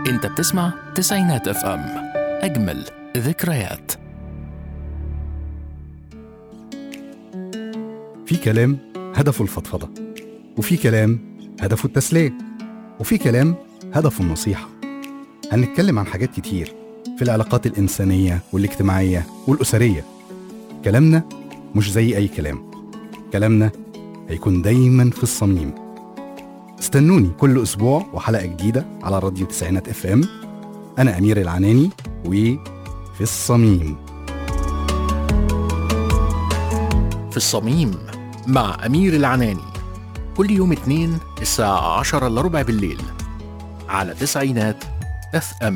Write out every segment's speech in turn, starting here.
انت بتسمع تسعينات اف ام اجمل ذكريات في كلام هدفه الفضفضة وفي كلام هدفه التسلية وفي كلام هدفه النصيحة هنتكلم عن حاجات كتير في العلاقات الإنسانية والاجتماعية والأسرية كلامنا مش زي أي كلام كلامنا هيكون دايما في الصميم استنوني كل أسبوع وحلقة جديدة على راديو تسعينات اف ام أنا أمير العناني وفي الصميم في الصميم مع أمير العناني كل يوم اثنين الساعة عشرة إلا ربع بالليل على تسعينات اف ام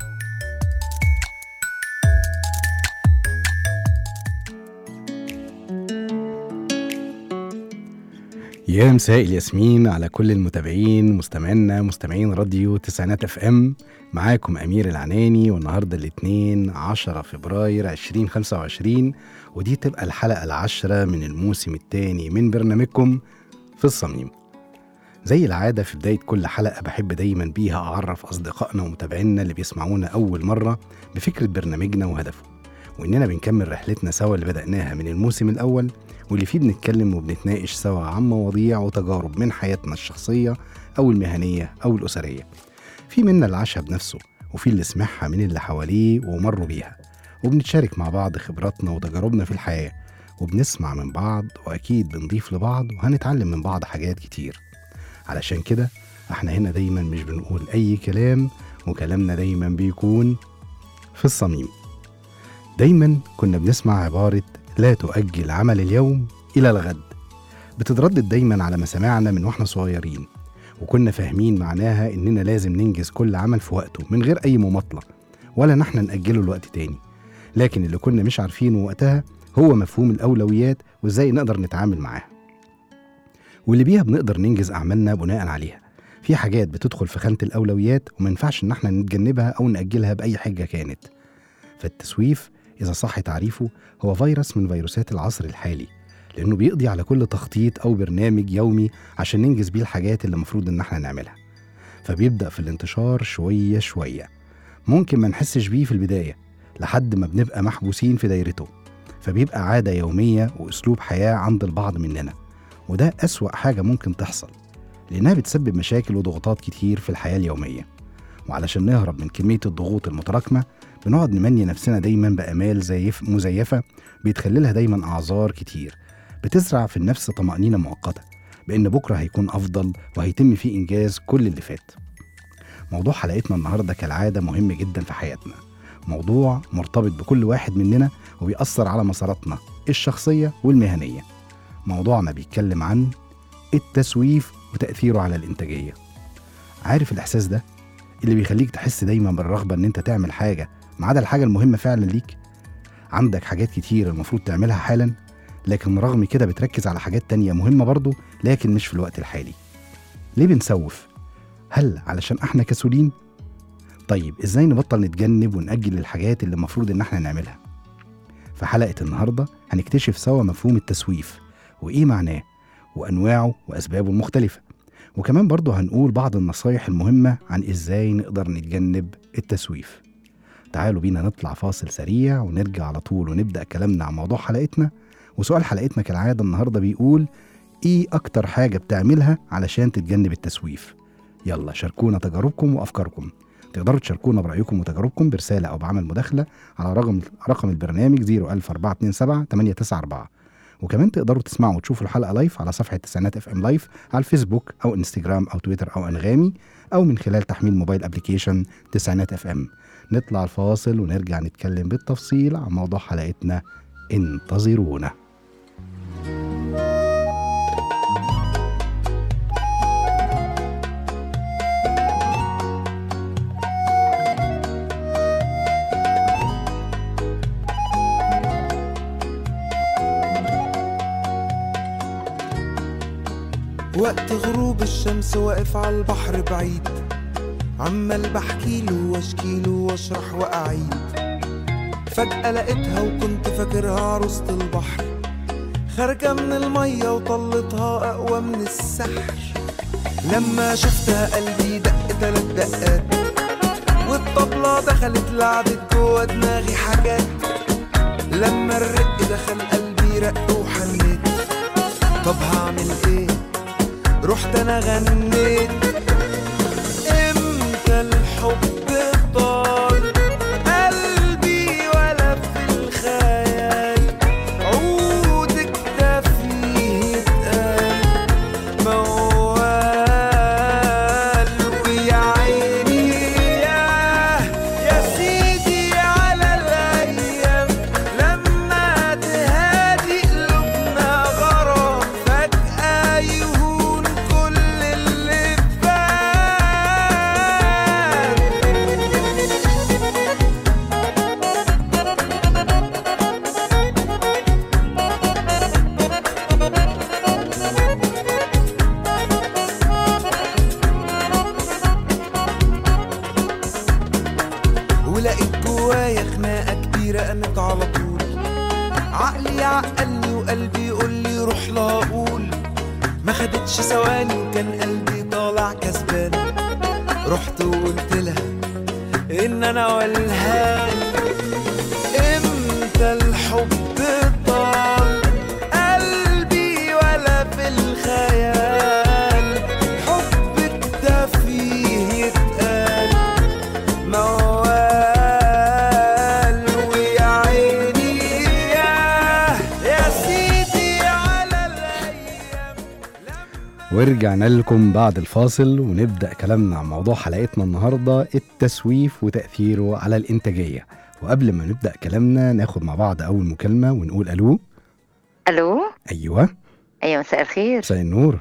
يا مساء الياسمين على كل المتابعين مستمعينا مستمعين راديو تسعينات اف ام معاكم امير العناني والنهارده الاثنين 10 فبراير 2025 ودي تبقى الحلقه العاشره من الموسم الثاني من برنامجكم في الصميم زي العادة في بداية كل حلقة بحب دايما بيها أعرف أصدقائنا ومتابعينا اللي بيسمعونا أول مرة بفكرة برنامجنا وهدفه وإننا بنكمل رحلتنا سوا اللي بدأناها من الموسم الأول واللي فيه بنتكلم وبنتناقش سوا عن مواضيع وتجارب من حياتنا الشخصية أو المهنية أو الأسرية في منا اللي عاشها بنفسه وفي اللي سمعها من اللي حواليه ومروا بيها وبنتشارك مع بعض خبراتنا وتجاربنا في الحياة وبنسمع من بعض وأكيد بنضيف لبعض وهنتعلم من بعض حاجات كتير علشان كده احنا هنا دايما مش بنقول أي كلام وكلامنا دايما بيكون في الصميم دايما كنا بنسمع عبارة لا تؤجل عمل اليوم إلى الغد بتتردد دايما على مسامعنا من واحنا صغيرين وكنا فاهمين معناها إننا لازم ننجز كل عمل في وقته من غير أي مماطلة ولا نحن نأجله لوقت تاني لكن اللي كنا مش عارفينه وقتها هو مفهوم الأولويات وإزاي نقدر نتعامل معاها واللي بيها بنقدر ننجز أعمالنا بناء عليها في حاجات بتدخل في خانة الأولويات وما ينفعش إن احنا نتجنبها أو نأجلها بأي حجة كانت فالتسويف إذا صح تعريفه هو فيروس من فيروسات العصر الحالي لأنه بيقضي على كل تخطيط أو برنامج يومي عشان ننجز بيه الحاجات اللي المفروض إن احنا نعملها فبيبدأ في الانتشار شوية شوية ممكن ما نحسش بيه في البداية لحد ما بنبقى محبوسين في دايرته فبيبقى عادة يومية وأسلوب حياة عند البعض مننا وده أسوأ حاجة ممكن تحصل لأنها بتسبب مشاكل وضغوطات كتير في الحياة اليومية وعلشان نهرب من كمية الضغوط المتراكمة بنقعد نمني نفسنا دايما بآمال زيف مزيفة بيتخللها دايما أعذار كتير بتزرع في النفس طمأنينة مؤقتة بإن بكرة هيكون أفضل وهيتم فيه إنجاز كل اللي فات موضوع حلقتنا النهاردة كالعادة مهم جدا في حياتنا موضوع مرتبط بكل واحد مننا وبيأثر على مساراتنا الشخصية والمهنية موضوعنا بيتكلم عن التسويف وتأثيره على الإنتاجية عارف الإحساس ده اللي بيخليك تحس دايما بالرغبة إن أنت تعمل حاجة ما عدا الحاجة المهمة فعلا ليك عندك حاجات كتير المفروض تعملها حالا لكن رغم كده بتركز على حاجات تانية مهمة برضه لكن مش في الوقت الحالي ليه بنسوف؟ هل علشان احنا كسولين؟ طيب ازاي نبطل نتجنب ونأجل الحاجات اللي المفروض ان احنا نعملها؟ في حلقة النهاردة هنكتشف سوا مفهوم التسويف وإيه معناه وأنواعه وأسبابه المختلفة وكمان برضه هنقول بعض النصايح المهمة عن إزاي نقدر نتجنب التسويف تعالوا بينا نطلع فاصل سريع ونرجع على طول ونبدأ كلامنا عن موضوع حلقتنا وسؤال حلقتنا كالعادة النهاردة بيقول إيه أكتر حاجة بتعملها علشان تتجنب التسويف يلا شاركونا تجاربكم وأفكاركم تقدروا تشاركونا برأيكم وتجاربكم برسالة أو بعمل مداخلة على رقم رقم البرنامج 01427 894 وكمان تقدروا تسمعوا وتشوفوا الحلقة لايف على صفحة تسعينات اف ام لايف على الفيسبوك أو انستجرام أو تويتر أو أنغامي أو من خلال تحميل موبايل ابلكيشن تسعينات اف ام نطلع الفاصل ونرجع نتكلم بالتفصيل عن موضوع حلقتنا انتظرونا وقت غروب الشمس واقف على البحر بعيد عمال بحكيله واشكيله واشرح واعيد فجأة لقيتها وكنت فاكرها عروسة البحر خارجة من المية وطلتها أقوى من السحر لما شفتها قلبي دق تلات دقات والطبلة دخلت لعبت جوا دماغي حاجات لما الرق دخل قلبي رق وحنيت طب هعمل ايه رحت انا غنيت امتى الحب طال قلبي ولا في الخيال عودك ده فيه اتقال موال ويا عيني ياه يا سيدي على الايام لما تهادي قلوبنا غرام فجأة يهون كل اللي فات ولقيت جوايا خناقة كبيرة قامت على طول عقلي يعقلني وقلبي يقول لي روح لا اقول ما خدتش ثواني وكان قلبي طالع كسبان رحت وقلت لها ان انا والهان امتى الحب طال قلبي ولا في الخيال حبك ده فيه يتقال موال ويا عيني ياه يا سيدي على الايام ورجعنا لكم بعد الفاصل ونبدأ كلامنا عن موضوع حلقتنا النهاردة التسويف وتأثيره على الإنتاجية وقبل ما نبدأ كلامنا ناخد مع بعض أول مكالمة ونقول ألو الو أيوة ايوه مساء الخير مساء النور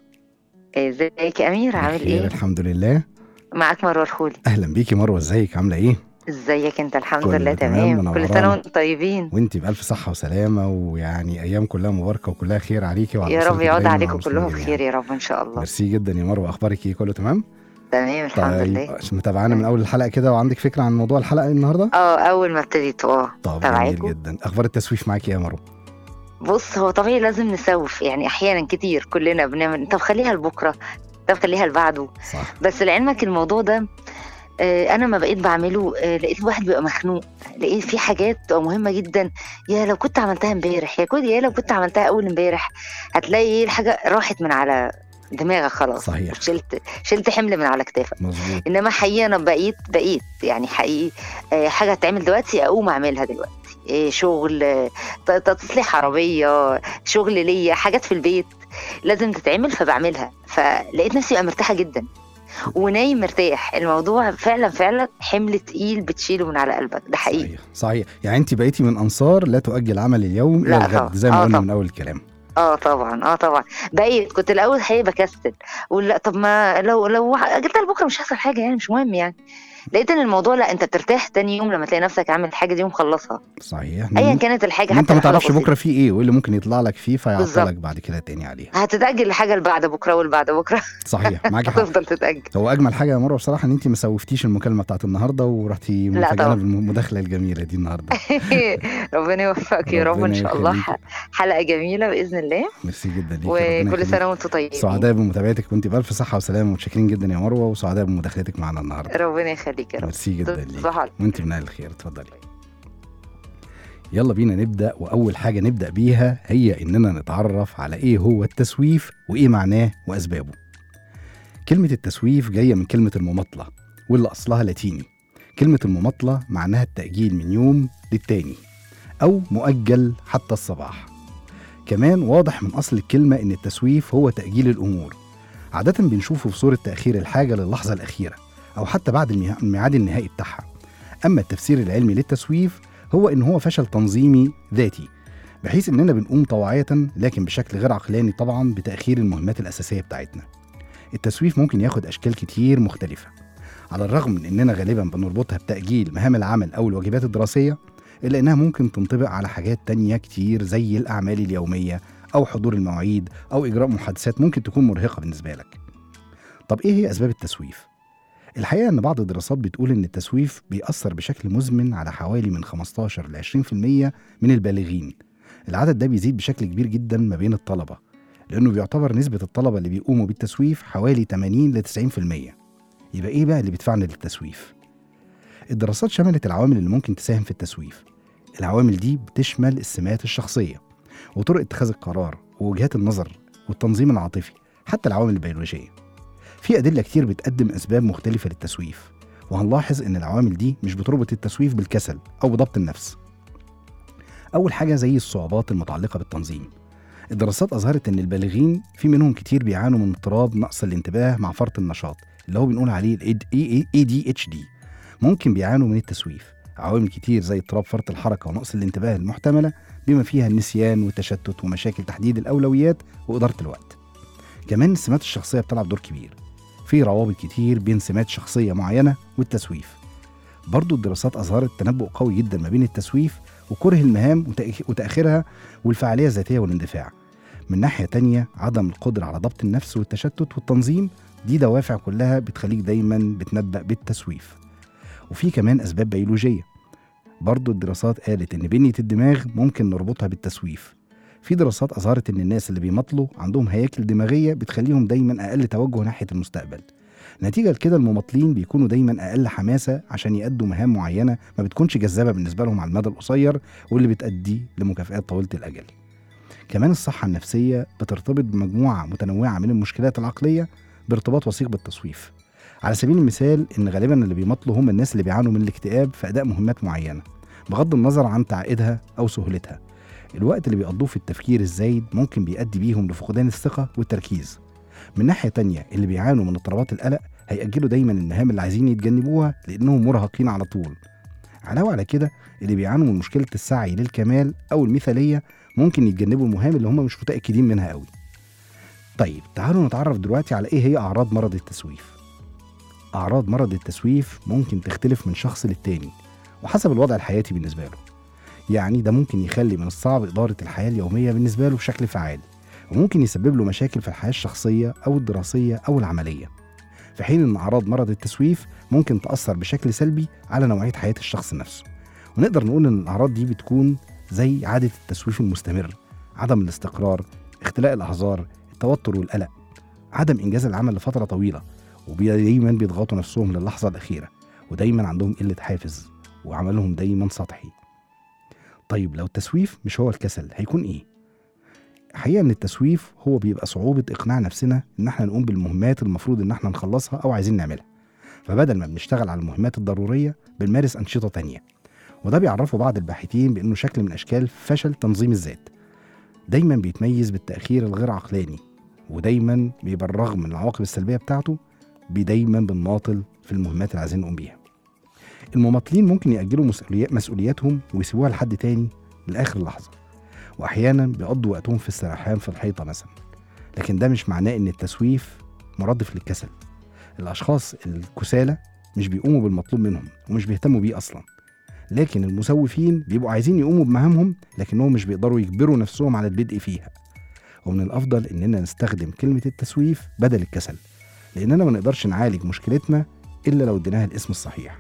ازيك يا امير عامل بخير ايه الحمد لله معاك مروه الخولي أهلا بيكي مروة ازيك عاملة إيه ازيك انت الحمد كله لله تمام، تمام كل منورانا. سنه وانتم طيبين وانتي بألف صحة وسلامة ويعني أيام كلها مباركة وكلها خير عليكي وعلى يا رب أسرتك يعود دايماً عليكم وعلى كلهم المسلمين خير جميعاً. يا رب ان شاء الله ميرسي جدا يا مروة أخبارك إيه كله تمام؟ تمام الحمد لله طيب متابعانا من أول الحلقة كده وعندك فكرة عن موضوع الحلقة النهاردة؟ اه اول ما ابتديت اه طب جميل تابعاكم جدا أخبار التسويف معاكي إيه يا مروة؟ بص هو طبيعي لازم نسوف يعني احيانا كتير كلنا بنعمل طب خليها لبكره طب خليها لبعده صح بس لعلمك الموضوع ده آه، انا ما بقيت بعمله آه، لقيت الواحد بيبقى مخنوق لقيت في حاجات بتبقى مهمه جدا يا لو كنت عملتها امبارح يا كنت يا لو كنت عملتها اول امبارح هتلاقي ايه الحاجه راحت من على دماغك خلاص صحيح. شلت شلت حمل من على كتافك مظبوط انما حقيقه انا بقيت بقيت يعني حقيقي آه، حاجه هتعمل دلوقتي اقوم اعملها دلوقتي إيه شغل آه، ت- ت- تصليح عربيه شغل ليا حاجات في البيت لازم تتعمل فبعملها فلقيت نفسي بقى مرتاحه جدا ونايم مرتاح الموضوع فعلا فعلا حمل تقيل بتشيله من على قلبك ده حقيقي صحيح صحيح يعني انت بقيتي من انصار لا تؤجل عمل اليوم الى لا الغد طبعا. زي ما آه قلنا طبعا. من اول الكلام اه طبعا اه طبعا بقيت كنت الاول حقيقي بكسل اقول لا طب ما لو لو اجلتها لبكره مش هيحصل حاجه يعني مش مهم يعني لقيت ان الموضوع لا انت بترتاح تاني يوم لما تلاقي نفسك عامل الحاجه دي ومخلصها صحيح ايا إن- كانت الحاجه إن انت حتى ما لو حاجة تعرفش بسيطة. بكره في ايه وايه اللي ممكن يطلع لك فيه بالظبط. فيعطلك بعد كده تاني عليها هتتاجل لحاجه اللي بعد بكره واللي بعد بكره صحيح معاكي حق هتفضل تتاجل هو اجمل حاجه يا مروه بصراحه ان انت ما سوفتيش المكالمه بتاعت النهارده ورحتي لا مفاجئه طبعا. بالمداخله الجميله دي النهارده ربنا يوفقك يا رب ان ربنا شاء الله يخليك. حلقه جميله باذن الله ميرسي جدا ليكي ربنا وكل يخليك. سنه وانتم طيبين سعداء بمتابعتك وانت بالف صحه وسلامه ومتشكرين جدا يا مروه وسعداء بمداخلتك معنا النهارده ربنا يخليك يا رب ميرسي جدا ليك تصبحوا على وانت من اهل الخير اتفضلي يلا بينا نبدا واول حاجه نبدا بيها هي اننا نتعرف على ايه هو التسويف وايه معناه واسبابه كلمه التسويف جايه من كلمه المماطله واللي اصلها لاتيني كلمه المماطله معناها التاجيل من يوم للتاني او مؤجل حتى الصباح كمان واضح من اصل الكلمه ان التسويف هو تاجيل الامور عاده بنشوفه في صوره تاخير الحاجه للحظه الاخيره او حتى بعد الميع- الميعاد النهائي بتاعها اما التفسير العلمي للتسويف هو ان هو فشل تنظيمي ذاتي بحيث اننا بنقوم طوعيه لكن بشكل غير عقلاني طبعا بتاخير المهمات الاساسيه بتاعتنا التسويف ممكن ياخد اشكال كتير مختلفه على الرغم من اننا غالبا بنربطها بتاجيل مهام العمل او الواجبات الدراسيه الا انها ممكن تنطبق على حاجات تانية كتير زي الاعمال اليوميه او حضور المواعيد او اجراء محادثات ممكن تكون مرهقه بالنسبه لك طب ايه هي اسباب التسويف الحقيقه ان بعض الدراسات بتقول ان التسويف بيأثر بشكل مزمن على حوالي من 15 ل 20% من البالغين العدد ده بيزيد بشكل كبير جدا ما بين الطلبه لانه بيعتبر نسبه الطلبه اللي بيقوموا بالتسويف حوالي 80 ل 90% يبقى ايه بقى اللي بيدفعنا للتسويف الدراسات شملت العوامل اللي ممكن تساهم في التسويف العوامل دي بتشمل السمات الشخصية وطرق اتخاذ القرار ووجهات النظر والتنظيم العاطفي حتى العوامل البيولوجية في أدلة كتير بتقدم أسباب مختلفة للتسويف وهنلاحظ إن العوامل دي مش بتربط التسويف بالكسل أو بضبط النفس أول حاجة زي الصعوبات المتعلقة بالتنظيم الدراسات أظهرت إن البالغين في منهم كتير بيعانوا من اضطراب نقص الانتباه مع فرط النشاط اللي هو بنقول عليه ال ADHD ممكن بيعانوا من التسويف عوامل كتير زي اضطراب فرط الحركة ونقص الانتباه المحتملة بما فيها النسيان والتشتت ومشاكل تحديد الأولويات وإدارة الوقت كمان السمات الشخصية بتلعب دور كبير في روابط كتير بين سمات شخصية معينة والتسويف برضو الدراسات أظهرت تنبؤ قوي جدا ما بين التسويف وكره المهام وتأخ- وتأخيرها والفعالية الذاتية والاندفاع من ناحية تانية عدم القدرة على ضبط النفس والتشتت والتنظيم دي دوافع كلها بتخليك دايما بتنبأ بالتسويف وفي كمان أسباب بيولوجية برضو الدراسات قالت إن بنية الدماغ ممكن نربطها بالتسويف في دراسات أظهرت إن الناس اللي بيمطلوا عندهم هياكل دماغية بتخليهم دايما أقل توجه ناحية المستقبل نتيجة لكده المماطلين بيكونوا دايما أقل حماسة عشان يأدوا مهام معينة ما بتكونش جذابة بالنسبة لهم على المدى القصير واللي بتأدي لمكافآت طويلة الأجل كمان الصحة النفسية بترتبط بمجموعة متنوعة من المشكلات العقلية بارتباط وثيق بالتصويف على سبيل المثال إن غالبا اللي بيمطلوا هم الناس اللي بيعانوا من الاكتئاب في أداء مهمات معينة بغض النظر عن تعقيدها أو سهولتها الوقت اللي بيقضوه في التفكير الزايد ممكن بيؤدي بيهم لفقدان الثقة والتركيز من ناحية تانية اللي بيعانوا من اضطرابات القلق هيأجلوا دايما المهام اللي عايزين يتجنبوها لأنهم مرهقين على طول علاوة على كده اللي بيعانوا من مشكلة السعي للكمال أو المثالية ممكن يتجنبوا المهام اللي هم مش متأكدين منها قوي طيب تعالوا نتعرف دلوقتي على ايه هي أعراض مرض التسويف أعراض مرض التسويف ممكن تختلف من شخص للتاني وحسب الوضع الحياتي بالنسبة له يعني ده ممكن يخلي من الصعب إدارة الحياة اليومية بالنسبة له بشكل فعال وممكن يسبب له مشاكل في الحياة الشخصية أو الدراسية أو العملية في حين أن أعراض مرض التسويف ممكن تأثر بشكل سلبي على نوعية حياة الشخص نفسه ونقدر نقول أن الأعراض دي بتكون زي عادة التسويف المستمر عدم الاستقرار اختلاء الأحذار التوتر والقلق عدم إنجاز العمل لفترة طويلة ودايما بيضغطوا نفسهم للحظة الأخيرة ودايما عندهم قلة حافز وعملهم دايما سطحي طيب لو التسويف مش هو الكسل هيكون ايه؟ الحقيقة ان التسويف هو بيبقى صعوبة اقناع نفسنا ان احنا نقوم بالمهمات المفروض ان احنا نخلصها او عايزين نعملها فبدل ما بنشتغل على المهمات الضرورية بنمارس أنشطة تانية وده بيعرفه بعض الباحثين بأنه شكل من أشكال فشل تنظيم الذات دايما بيتميز بالتأخير الغير عقلاني ودايما بيبقى الرغم من العواقب السلبية بتاعته بي دايما بنماطل في المهمات اللي عايزين نقوم بيها المماطلين ممكن يأجلوا مسؤوليات مسؤولياتهم ويسيبوها لحد تاني لآخر لحظة وأحيانا بيقضوا وقتهم في السرحان في الحيطة مثلا لكن ده مش معناه إن التسويف مرادف للكسل الأشخاص الكسالى مش بيقوموا بالمطلوب منهم ومش بيهتموا بيه أصلا لكن المسوفين بيبقوا عايزين يقوموا بمهامهم لكنهم مش بيقدروا يجبروا نفسهم على البدء فيها ومن الأفضل إننا نستخدم كلمة التسويف بدل الكسل لأننا ما نقدرش نعالج مشكلتنا إلا لو اديناها الاسم الصحيح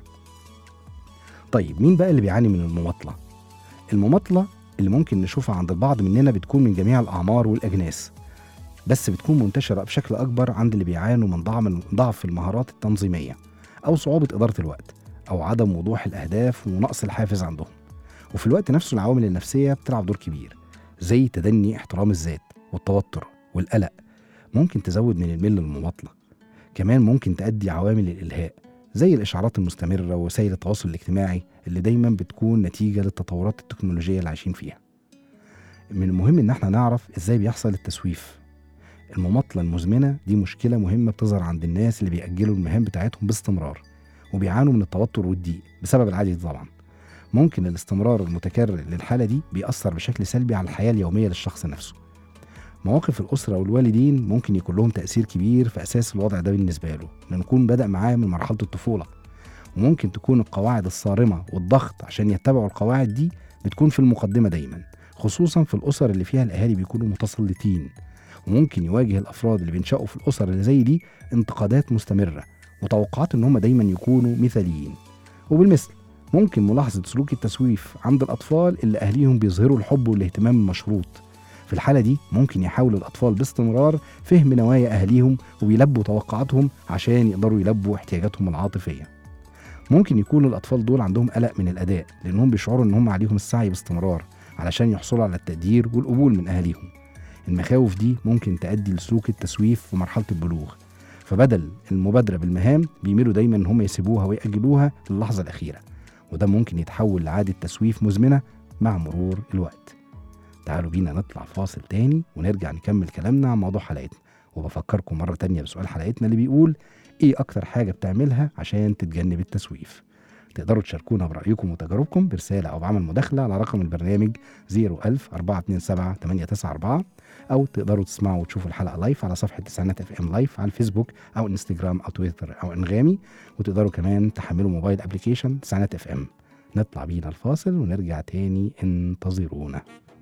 طيب مين بقى اللي بيعاني من المماطلة؟ المماطلة اللي ممكن نشوفها عند البعض مننا بتكون من جميع الأعمار والأجناس بس بتكون منتشرة بشكل أكبر عند اللي بيعانوا من ضعف ضعف المهارات التنظيمية أو صعوبة إدارة الوقت أو عدم وضوح الأهداف ونقص الحافز عندهم وفي الوقت نفسه العوامل النفسية بتلعب دور كبير زي تدني احترام الذات والتوتر والقلق ممكن تزود من الميل للمماطلة كمان ممكن تؤدي عوامل الإلهاء زي الإشعارات المستمرة ووسائل التواصل الاجتماعي اللي دايما بتكون نتيجة للتطورات التكنولوجية اللي عايشين فيها من المهم إن احنا نعرف إزاي بيحصل التسويف المماطلة المزمنة دي مشكلة مهمة بتظهر عند الناس اللي بيأجلوا المهام بتاعتهم باستمرار وبيعانوا من التوتر والضيق بسبب العادي دي طبعا ممكن الاستمرار المتكرر للحالة دي بيأثر بشكل سلبي على الحياة اليومية للشخص نفسه مواقف الأسرة والوالدين ممكن يكون لهم تأثير كبير في أساس الوضع ده بالنسبة له لأن يكون بدأ معاه من مرحلة الطفولة وممكن تكون القواعد الصارمة والضغط عشان يتبعوا القواعد دي بتكون في المقدمة دايما خصوصا في الأسر اللي فيها الأهالي بيكونوا متسلطين وممكن يواجه الأفراد اللي بينشأوا في الأسر اللي زي دي انتقادات مستمرة وتوقعات إن هم دايما يكونوا مثاليين وبالمثل ممكن ملاحظة سلوك التسويف عند الأطفال اللي أهليهم بيظهروا الحب والاهتمام المشروط في الحالة دي ممكن يحاول الأطفال باستمرار فهم نوايا أهليهم ويلبوا توقعاتهم عشان يقدروا يلبوا احتياجاتهم العاطفية ممكن يكون الأطفال دول عندهم قلق من الأداء لأنهم بيشعروا إن هم عليهم السعي باستمرار علشان يحصلوا على التقدير والقبول من أهاليهم المخاوف دي ممكن تؤدي لسلوك التسويف في مرحلة البلوغ فبدل المبادرة بالمهام بيميلوا دايما إن هم يسيبوها ويأجلوها للحظة الأخيرة وده ممكن يتحول لعادة تسويف مزمنة مع مرور الوقت تعالوا بينا نطلع فاصل تاني ونرجع نكمل كلامنا عن موضوع حلقتنا وبفكركم مرة تانية بسؤال حلقتنا اللي بيقول ايه اكتر حاجة بتعملها عشان تتجنب التسويف تقدروا تشاركونا برأيكم وتجاربكم برسالة أو بعمل مداخلة على رقم البرنامج 01000 427 894 أو تقدروا تسمعوا وتشوفوا الحلقة لايف على صفحة تسعينات اف ام لايف على الفيسبوك أو انستجرام أو تويتر أو أنغامي وتقدروا كمان تحملوا موبايل ابلكيشن تسعينات اف ام نطلع بينا الفاصل ونرجع تاني انتظرونا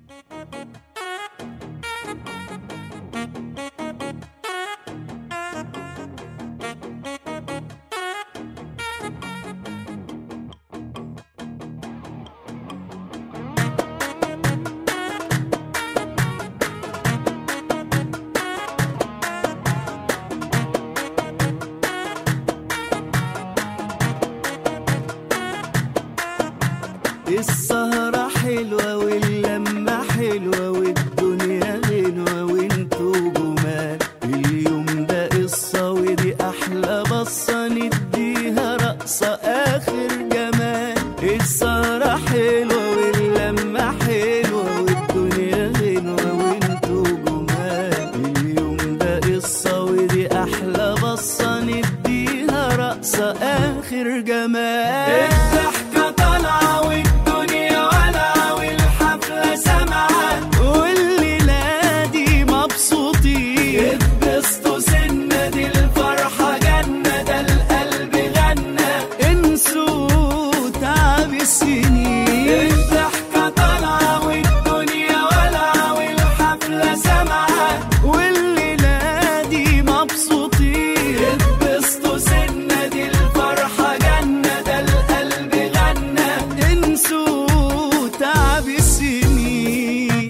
السهرة حلوة واللمة حلوة والدنيا غنوة وانتوا جمال اليوم ده قصة ودي أحلى بصة نديها رقصة آخر جمال السهرة حلوة واللمة حلوة والدنيا غنوة وانتوا جمال اليوم ده قصة ودي أحلى بصة نديها رقصة آخر جمال الضحكة طالعة والدنيا والعة والحفلة سامعة والليلة دي مبسوطين اتبسطوا سنة دي الفرحة جنة ده القلب غنى انسوا تعب السنين الضحكة طالعة والدنيا والعة والحفلة سامعة والليلة دي مبسوطين اتبسطوا سنة دي الفرحة جنة ده القلب غنى انسوا تعب السنين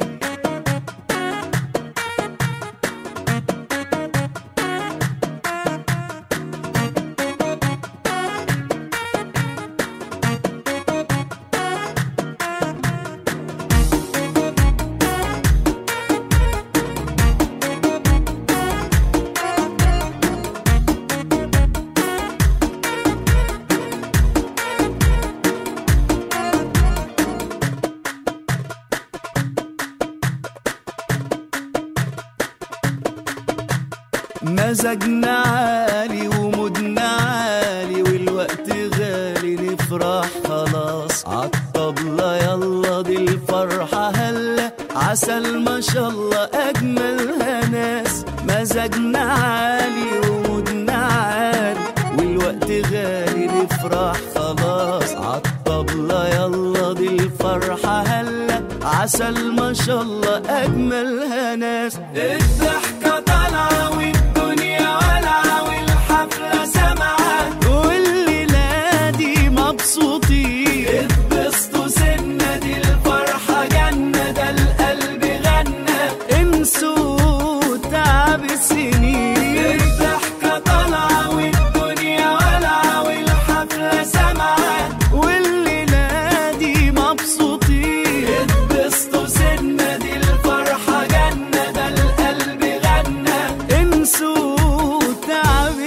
مزاجنا عالي ومودنا عالي والوقت غالي نفرح خلاص عالطبلة يلا دي الفرحة هلا عسل ما شاء الله أجملها ناس مزاجنا عالي ومودنا عالي والوقت غالي نفرح خلاص عالطبلة يلا دي الفرحة هلا عسل ما شاء الله أجملها ناس الضحكة طالعة والدنيا والعة والحفلة سامعة والليلة دي مبسوطين اتبسطوا سنة دي الفرحة جنة ده القلب غنى انسوا تعب السنين الضحكة طالعة والدنيا والعة والحفلة سامعة والليلة دي مبسوطين اتبسطوا سنة دي الفرحة جنة ده القلب غنى انسوا تعب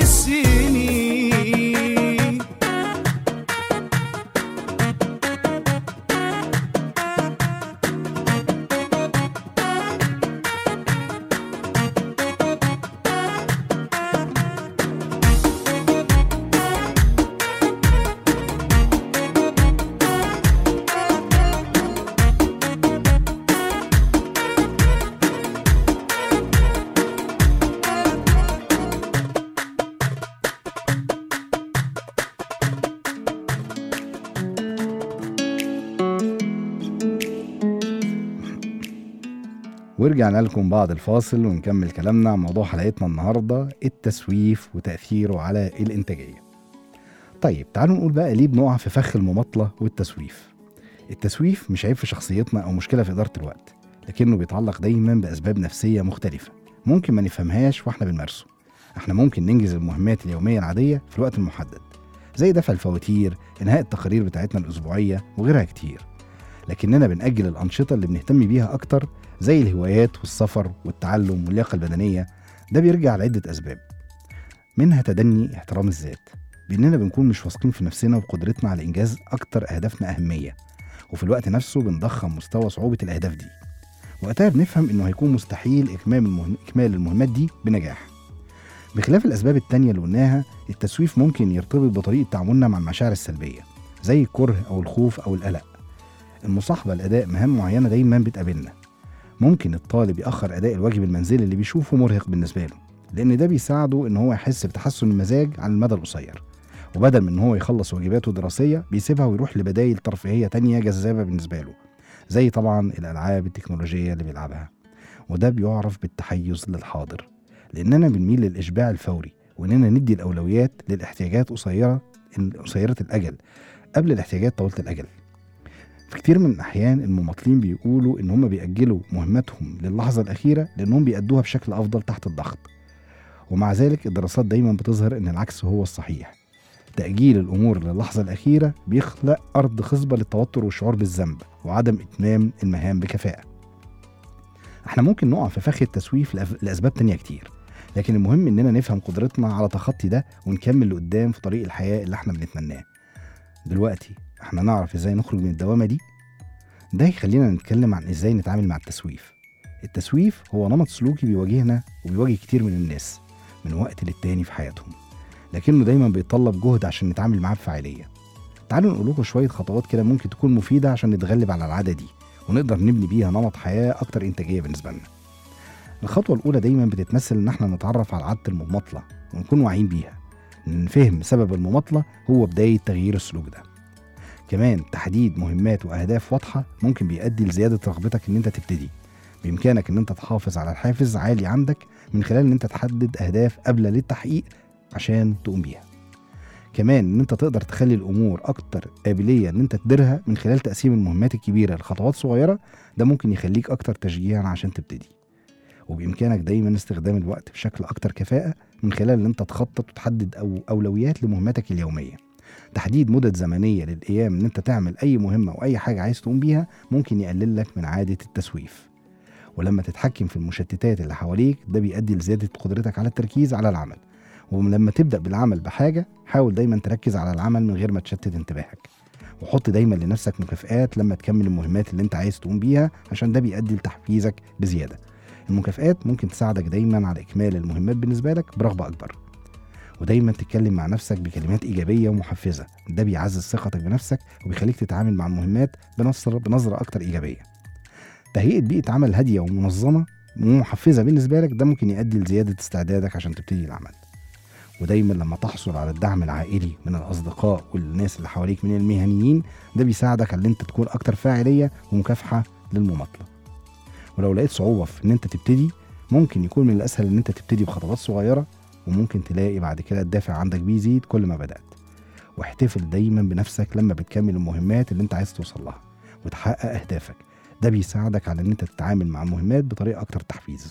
السنين ورجعنا لكم بعد الفاصل ونكمل كلامنا عن موضوع حلقتنا النهارده التسويف وتأثيره على الإنتاجية. طيب تعالوا نقول بقى ليه بنقع في فخ المماطلة والتسويف. التسويف مش عيب في شخصيتنا أو مشكلة في إدارة الوقت، لكنه بيتعلق دايما بأسباب نفسية مختلفة، ممكن ما نفهمهاش واحنا بنمارسه. احنا ممكن ننجز المهمات اليومية العادية في الوقت المحدد، زي دفع الفواتير انهاء التقارير بتاعتنا الاسبوعيه وغيرها كتير لكننا بنأجل الأنشطة اللي بنهتم بيها أكتر زي الهوايات والسفر والتعلم واللياقة البدنية ده بيرجع لعدة أسباب منها تدني احترام الذات بإننا بنكون مش واثقين في نفسنا وقدرتنا على إنجاز أكتر أهدافنا أهمية وفي الوقت نفسه بنضخم مستوى صعوبة الأهداف دي وقتها بنفهم إنه هيكون مستحيل إكمال, المهم... إكمال المهمات دي بنجاح بخلاف الأسباب التانية اللي قلناها التسويف ممكن يرتبط بطريقة تعاملنا مع المشاعر السلبية زي الكره أو الخوف أو القلق المصاحبة لأداء مهام معينة دايما بتقابلنا ممكن الطالب يأخر أداء الواجب المنزلي اللي بيشوفه مرهق بالنسبة له لأن ده بيساعده إن هو يحس بتحسن المزاج على المدى القصير وبدل من إن هو يخلص واجباته الدراسية بيسيبها ويروح لبدايل ترفيهية تانية جذابة بالنسبة له زي طبعا الألعاب التكنولوجية اللي بيلعبها وده بيعرف بالتحيز للحاضر لأننا بنميل للإشباع الفوري وإننا ندي الأولويات للاحتياجات قصيرة قصيرة الأجل قبل الاحتياجات طويلة الأجل في كتير من الأحيان المماطلين بيقولوا إن هم بيأجلوا مهمتهم للحظة الأخيرة لأنهم بيأدوها بشكل أفضل تحت الضغط ومع ذلك الدراسات دايما بتظهر إن العكس هو الصحيح تأجيل الأمور للحظة الأخيرة بيخلق أرض خصبة للتوتر والشعور بالذنب وعدم إتمام المهام بكفاءة احنا ممكن نقع في فخ التسويف لأف- لأسباب تانية كتير لكن المهم إننا نفهم قدرتنا على تخطي ده ونكمل لقدام في طريق الحياة اللي احنا بنتمناه دلوقتي احنا نعرف ازاي نخرج من الدوامة دي ده يخلينا نتكلم عن ازاي نتعامل مع التسويف التسويف هو نمط سلوكي بيواجهنا وبيواجه كتير من الناس من وقت للتاني في حياتهم لكنه دايما بيتطلب جهد عشان نتعامل معاه بفاعلية تعالوا نقول لكم شوية خطوات كده ممكن تكون مفيدة عشان نتغلب على العادة دي ونقدر نبني بيها نمط حياة أكتر إنتاجية بالنسبة لنا الخطوة الأولى دايما بتتمثل إن احنا نتعرف على عادة المماطلة ونكون واعيين بيها إن فهم سبب المماطلة هو بداية تغيير السلوك ده كمان تحديد مهمات واهداف واضحه ممكن بيؤدي لزياده رغبتك ان انت تبتدي بامكانك ان انت تحافظ على الحافز عالي عندك من خلال ان انت تحدد اهداف قابله للتحقيق عشان تقوم بيها كمان ان انت تقدر تخلي الامور اكتر قابليه ان انت تديرها من خلال تقسيم المهمات الكبيره لخطوات صغيره ده ممكن يخليك اكتر تشجيعا عشان تبتدي وبامكانك دايما استخدام الوقت بشكل اكتر كفاءه من خلال ان انت تخطط وتحدد أو اولويات لمهماتك اليوميه تحديد مدد زمنيه للقيام ان انت تعمل اي مهمه او اي حاجه عايز تقوم بيها ممكن يقلل لك من عاده التسويف ولما تتحكم في المشتتات اللي حواليك ده بيؤدي لزياده قدرتك على التركيز على العمل ولما تبدا بالعمل بحاجه حاول دايما تركز على العمل من غير ما تشتت انتباهك وحط دايما لنفسك مكافآت لما تكمل المهمات اللي انت عايز تقوم بيها عشان ده بيؤدي لتحفيزك بزياده المكافآت ممكن تساعدك دايما على اكمال المهمات بالنسبه لك برغبه اكبر ودايما تتكلم مع نفسك بكلمات ايجابيه ومحفزه ده بيعزز ثقتك بنفسك وبيخليك تتعامل مع المهمات بنظره بنظره اكتر ايجابيه تهيئه بيئه عمل هاديه ومنظمه ومحفزه بالنسبه لك ده ممكن يؤدي لزياده استعدادك عشان تبتدي العمل ودايما لما تحصل على الدعم العائلي من الاصدقاء والناس اللي حواليك من المهنيين ده بيساعدك على ان انت تكون اكتر فاعليه ومكافحه للمماطله ولو لقيت صعوبه في ان انت تبتدي ممكن يكون من الاسهل ان انت تبتدي بخطوات صغيره وممكن تلاقي بعد كده الدافع عندك بيزيد كل ما بدات واحتفل دايما بنفسك لما بتكمل المهمات اللي انت عايز توصل لها وتحقق اهدافك ده بيساعدك على ان انت تتعامل مع المهمات بطريقه اكتر تحفيز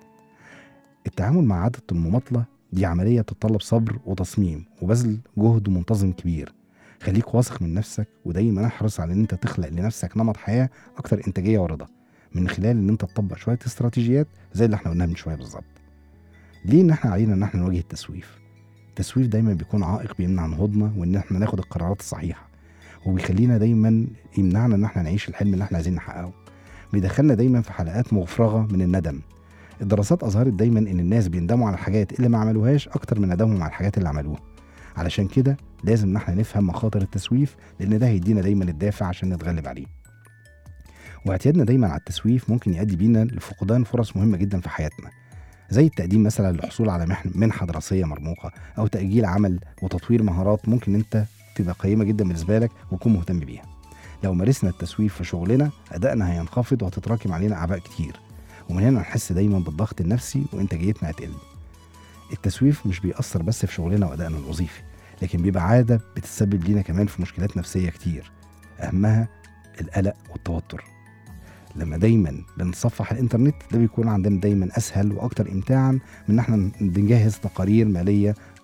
التعامل مع عاده المماطله دي عمليه بتتطلب صبر وتصميم وبذل جهد منتظم كبير خليك واثق من نفسك ودايما احرص على ان انت تخلق لنفسك نمط حياه اكتر انتاجيه ورضا من خلال ان انت تطبق شويه استراتيجيات زي اللي احنا قلناها من شويه بالظبط ليه ان احنا علينا ان احنا نواجه التسويف التسويف دايما بيكون عائق بيمنع نهوضنا وان احنا ناخد القرارات الصحيحه وبيخلينا دايما يمنعنا ان احنا نعيش الحلم اللي احنا عايزين نحققه بيدخلنا دايما في حلقات مفرغه من الندم الدراسات اظهرت دايما ان الناس بيندموا على الحاجات اللي ما عملوهاش اكتر من ندمهم على الحاجات اللي عملوها علشان كده لازم ان احنا نفهم مخاطر التسويف لان ده هيدينا دايما الدافع عشان نتغلب عليه واعتيادنا دايما على التسويف ممكن يؤدي بينا لفقدان فرص مهمه جدا في حياتنا زي التقديم مثلا للحصول على محن- منحه دراسيه مرموقه او تاجيل عمل وتطوير مهارات ممكن انت تبقى قيمه جدا بالنسبه لك وتكون مهتم بيها لو مارسنا التسويف في شغلنا ادائنا هينخفض وهتتراكم علينا اعباء كتير ومن هنا نحس دايما بالضغط النفسي وانتاجيتنا هتقل التسويف مش بيأثر بس في شغلنا وأدائنا الوظيفي لكن بيبقى عادة بتسبب لينا كمان في مشكلات نفسية كتير أهمها القلق والتوتر لما دايما بنصفح الانترنت ده بيكون عندنا دايما اسهل واكتر امتاعا من ان احنا بنجهز تقارير ماليه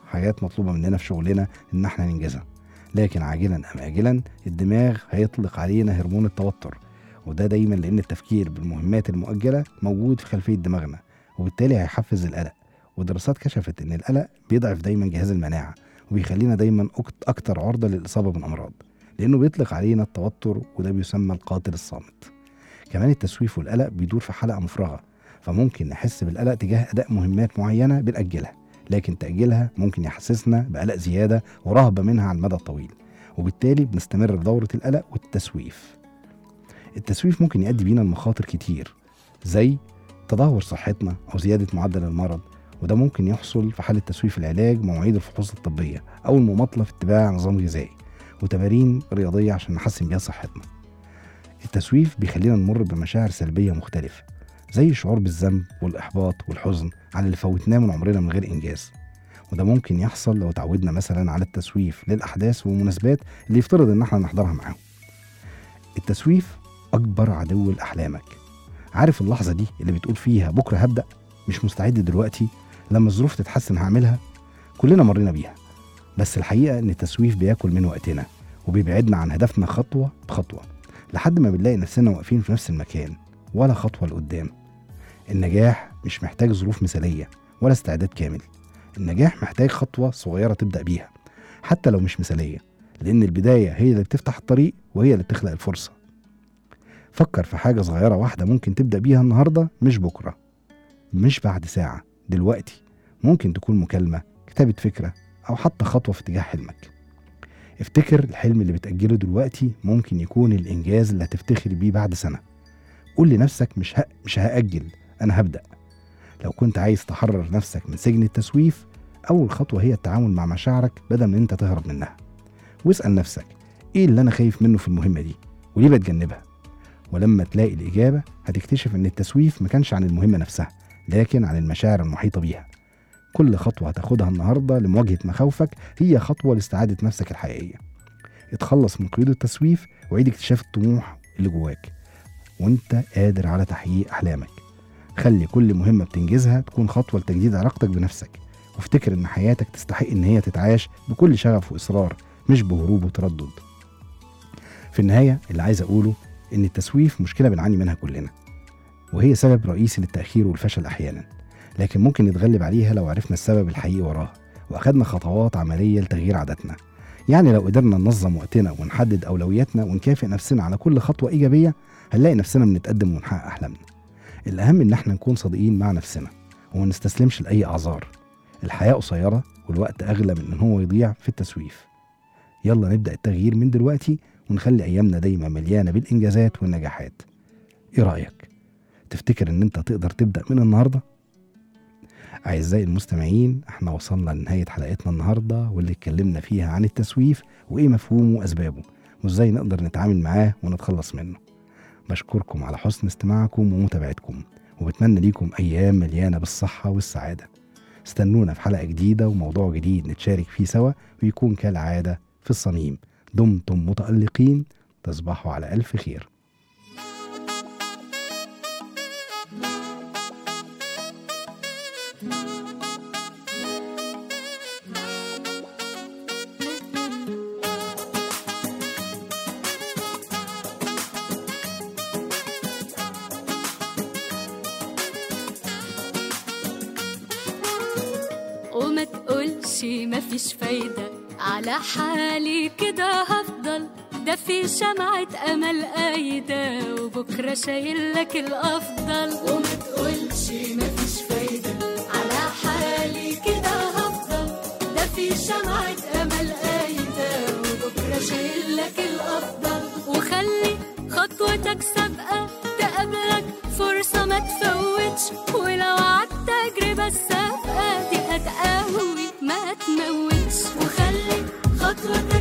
حاجات مطلوبة مننا في شغلنا إن احنا ننجزها لكن عاجلا أم آجلا الدماغ هيطلق علينا هرمون التوتر وده دايما لأن التفكير بالمهمات المؤجلة موجود في خلفية دماغنا وبالتالي هيحفز القلق ودراسات كشفت إن القلق بيضعف دايما جهاز المناعة وبيخلينا دايما أكت- أكتر عرضة للإصابة بالأمراض لأنه بيطلق علينا التوتر وده بيسمى القاتل الصامت كمان التسويف والقلق بيدور في حلقة مفرغة فممكن نحس بالقلق تجاه أداء مهمات معينة بنأجلها لكن تأجيلها ممكن يحسسنا بقلق زيادة ورهبة منها على المدى الطويل وبالتالي بنستمر في دورة القلق والتسويف التسويف ممكن يؤدي بينا لمخاطر كتير زي تدهور صحتنا أو زيادة معدل المرض وده ممكن يحصل في حالة تسويف العلاج مواعيد الفحوص الطبية أو المماطلة في اتباع نظام غذائي وتمارين رياضية عشان نحسن بيها صحتنا التسويف بيخلينا نمر بمشاعر سلبية مختلفة زي الشعور بالذنب والإحباط والحزن على اللي فوتناه من عمرنا من غير إنجاز وده ممكن يحصل لو تعودنا مثلا على التسويف للأحداث والمناسبات اللي يفترض إن احنا نحضرها معاهم التسويف أكبر عدو لأحلامك عارف اللحظة دي اللي بتقول فيها بكرة هبدأ مش مستعد دلوقتي لما الظروف تتحسن هعملها كلنا مرينا بيها بس الحقيقة إن التسويف بياكل من وقتنا وبيبعدنا عن هدفنا خطوة بخطوة لحد ما بنلاقي نفسنا واقفين في نفس المكان ولا خطوة لقدام النجاح مش محتاج ظروف مثالية ولا استعداد كامل النجاح محتاج خطوة صغيرة تبدأ بيها حتى لو مش مثالية لأن البداية هي اللي بتفتح الطريق وهي اللي بتخلق الفرصة فكر في حاجة صغيرة واحدة ممكن تبدأ بيها النهاردة مش بكرة مش بعد ساعة دلوقتي ممكن تكون مكالمة كتابة فكرة أو حتى خطوة في اتجاه حلمك افتكر الحلم اللي بتأجله دلوقتي ممكن يكون الإنجاز اللي هتفتخر بيه بعد سنة قول لنفسك مش ه... مش هأجل أنا هبدأ لو كنت عايز تحرر نفسك من سجن التسويف أول خطوة هي التعامل مع مشاعرك بدل من أنت تهرب منها واسأل نفسك إيه اللي أنا خايف منه في المهمة دي وليه بتجنبها ولما تلاقي الإجابة هتكتشف إن التسويف ما كانش عن المهمة نفسها لكن عن المشاعر المحيطة بيها كل خطوة هتاخدها النهاردة لمواجهة مخاوفك هي خطوة لاستعادة نفسك الحقيقية اتخلص من قيود التسويف وعيد اكتشاف الطموح اللي جواك وانت قادر على تحقيق أحلامك خلي كل مهمة بتنجزها تكون خطوة لتجديد علاقتك بنفسك وافتكر إن حياتك تستحق إن هي تتعاش بكل شغف وإصرار مش بهروب وتردد في النهاية اللي عايز أقوله إن التسويف مشكلة بنعاني منها كلنا وهي سبب رئيسي للتأخير والفشل أحيانا لكن ممكن نتغلب عليها لو عرفنا السبب الحقيقي وراها وأخدنا خطوات عملية لتغيير عاداتنا يعني لو قدرنا ننظم وقتنا ونحدد أولوياتنا ونكافئ نفسنا على كل خطوة إيجابية هنلاقي نفسنا بنتقدم ونحقق أحلامنا الأهم إن احنا نكون صادقين مع نفسنا وما نستسلمش لأي أعذار الحياة قصيرة والوقت أغلى من إن هو يضيع في التسويف يلا نبدأ التغيير من دلوقتي ونخلي أيامنا دايما مليانة بالإنجازات والنجاحات إيه رأيك؟ تفتكر إن أنت تقدر تبدأ من النهاردة؟ أعزائي المستمعين احنا وصلنا لنهاية حلقتنا النهاردة واللي اتكلمنا فيها عن التسويف وإيه مفهومه وأسبابه وإزاي نقدر نتعامل معاه ونتخلص منه بشكركم على حسن استماعكم ومتابعتكم وبتمنى ليكم أيام مليانة بالصحة والسعادة استنونا في حلقة جديدة وموضوع جديد نتشارك فيه سوا ويكون كالعادة في الصميم دمتم متألقين تصبحوا على ألف خير وما تقولش مفيش فايدة على حالي كده هفضل ده في شمعة أمل قايدة وبكرة شايل لك الأفضل وما تقولش مفيش فايدة على حالي كده هفضل ده في شمعة أمل قايدة وبكرة شايل لك الأفضل وخلي خطوتك سابقة تقابلك فرصة ما تفوتش ولو عدت تجربة السابقة دي هتقوي ما تموتش وخلي خطوتك